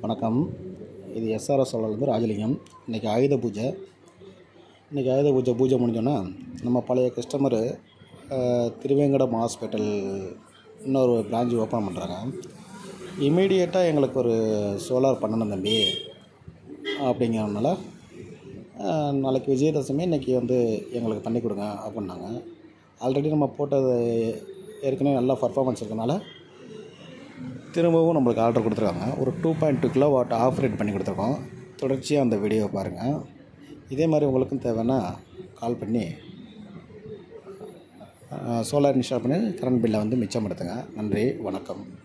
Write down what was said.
வணக்கம் இது எஸ்ஆர்எஸ் சோழர்லேருந்து ராஜலிங்கம் இன்றைக்கி ஆயுத பூஜை இன்றைக்கி ஆயுத பூஜை பூஜை முடிஞ்சோன்னா நம்ம பழைய கஸ்டமரு திருவேங்கடம் ஹாஸ்பிட்டல் இன்னொரு பிரான்ச் ஓப்பன் பண்ணுறாங்க இமீடியட்டாக எங்களுக்கு ஒரு சோலார் பண்ணணும் தம்பி அப்படிங்கிறதுனால அஹ், நாளைக்கு விஜயதசமி இன்றைக்கி வந்து எங்களுக்கு பண்ணி கொடுங்க அப்படின்னாங்க ஆல்ரெடி நம்ம போட்டது ஏற்கனவே நல்லா பர்ஃபார்மன்ஸ் இருக்கனால திரும்பவும் நம்மளுக்கு ஆர்டர் கொடுத்துருக்காங்க ஒரு two point two kilowatt off rate பண்ணி கொடுத்துருக்கோம் தொடர்ச்சியாக அந்த வீடியோவை பாருங்கள் இதே மாதிரி உங்களுக்கும் தேவைன்னா கால் பண்ணி சோலார் இன்ஸ்டால் பண்ணி கரண்ட் பில்லை வந்து மிச்சப்படுத்துங்க நன்றி வணக்கம்